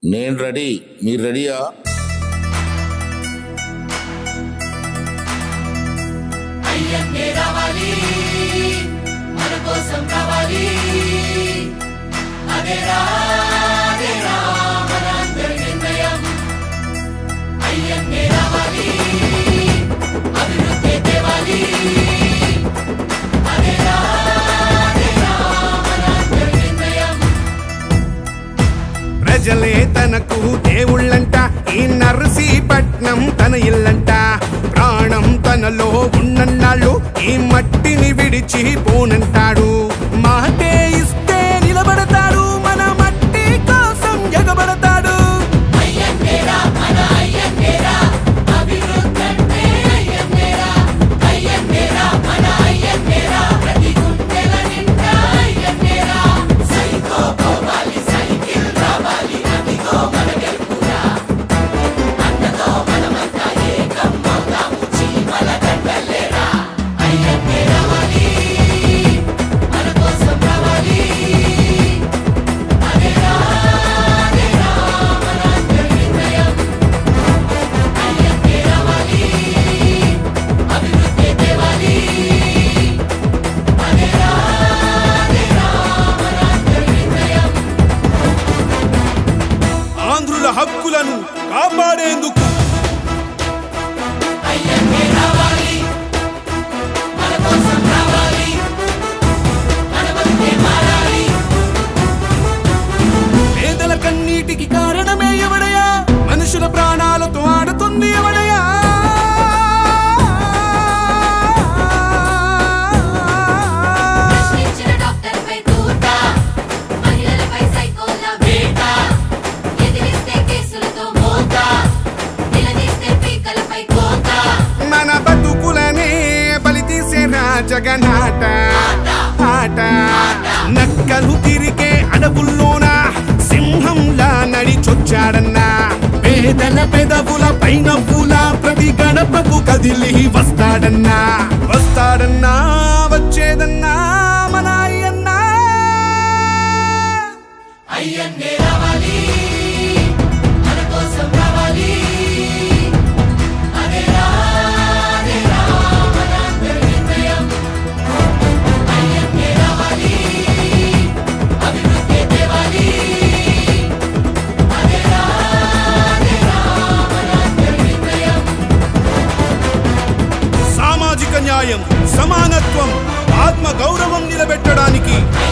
నేను రెడీ మీరు రెడీయా అయ్యన్నే రావాలి మన కోసం రావాలి అదేరా అదేరా మన అందరి నిర్ణయం అయ్యన్నే రావాలి అభివృద్ధి తేవాలి అదేరా అదేరా మన అందరి నిర్ణయం ప్రజలే తనకు దేవుళ్ళంట ఈ నర్సీపట్నం తన ఇల్లంట ప్రాణం తనలో ఉన్నన్నాళ్ళు ఈ మట్టిని విడిచి పోనంటాడు మాటే ఇస్తే నిలబడతాడు మన మట్టి కోసం ఎగబడతాడు అయ్యన్నేరా మన అయ్యన్నేరా అభివృద్ధంటే అయ్యన్నేరా అయ్యన్నేరా మన అయ్యన్నేరా ప్రతి గుండెల నిండా అయ్యన్నేరా సైకో పోవాలి సైకిల్ రావాలి అదిగో మన గెలుపురా అన్నతో మనమంతా ఏకం అవుతాము చీమల గడ్డలేరా అయ్యన్నే రావాలి మన కోసం రావాలి అదేరా అదేరా మన అందరి నిర్ణయం అయ్యన్నే రావాలి అభివృద్ధి తేవాలి అదేరా అదేరా మన అందరి నిర్ణయం ఆంధ్రుల హక్కులను కాపాడేందుకు అయ్యన్నే రావాలి మన కోసం రావాలి మన బతుకే మారాలి పేదల కన్నీటికి కారణమే ఎవడయా మనుషుల ప్రాణాలతో ఆడుతుంది ఎవడయా ప్రశ్నించిన డాక్టర్పై తూట మహిళలపై సైకోల వేట ఎదిరిస్తే కేసులతో మోత నిలదీస్తే పీకలపై కోత మన బతుకులనే బలి తీసే రాజగనాట ఆట నక్కలు తిరిగే అడవుల్లోన సింహంలా నడిచొచ్చాడన్నా పేదల పెదవుల పైన పూల ప్రతి గడపకు కదిలి వస్తాడన్నా వస్తాడన్నా వచ్చేదన్నా మన అయ్యన్నా అయ్యన్నే రావాలి మన కోసం రావాలి అదేరా అదేరా మన అందరి నిర్ణయం అయ్యన్నే రావాలి అభివృద్ధి తేవాలి అదేరా అదేరా మన అందరి నిర్ణయం సామాజిక న్యాయం సమానత్వం ఆత్మ గౌరవం నిలబెట్టడానికి